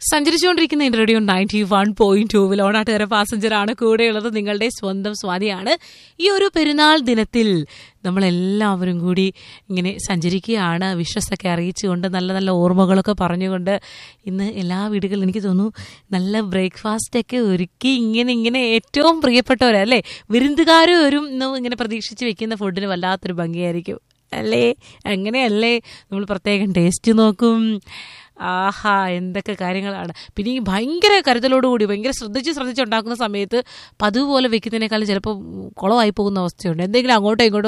സഞ്ചരിച്ചുകൊണ്ടിരിക്കുന്ന എൻ്റെ radio ninety one point ടൂവിൽ ഓണാട്ടുകര പാസഞ്ചറാണ് കൂടെയുള്ളത് നിങ്ങളുടെ സ്വന്തം സ്വാതിയാണ് ഈ ഒരു പെരുന്നാൾ ദിനത്തിൽ നമ്മളെല്ലാവരും കൂടി ഇങ്ങനെ സഞ്ചരിക്കുകയാണ് വിശ്വസൊക്കെ അറിയിച്ചുകൊണ്ട് നല്ല നല്ല ഓർമ്മകളൊക്കെ പറഞ്ഞുകൊണ്ട് ഇന്ന് എല്ലാ വീടുകളിലും എനിക്ക് തോന്നുന്നു നല്ല ബ്രേക്ക്ഫാസ്റ്റ് ഒക്കെ ഒരുക്കി ഇങ്ങനെ ഇങ്ങനെ ഏറ്റവും പ്രിയപ്പെട്ടവരല്ലേ വിരുന്നുകാരും ഒരു ഇങ്ങനെ പ്രതീക്ഷിച്ച് വെക്കുന്ന ഫുഡിന് വല്ലാത്തൊരു ഭംഗിയായിരിക്കും അല്ലേ അങ്ങനെയല്ലേ നമ്മൾ പ്രത്യേകം ടേസ്റ്റ് നോക്കും ആഹാ എന്തൊക്കെ കാര്യങ്ങളാണ് പിന്നെ ഈ ഭയങ്കര കരുതലോടുകൂടി ഭയങ്കര ശ്രദ്ധിച്ച് ശ്രദ്ധിച്ച് ഉണ്ടാക്കുന്ന സമയത്ത് പതിവ് പോലെ വെക്കുന്നതിനേക്കാളും ചിലപ്പോൾ കുളമായി പോകുന്ന അവസ്ഥയുണ്ട് എന്തെങ്കിലും അങ്ങോട്ടോ ഇങ്ങോട്ടോ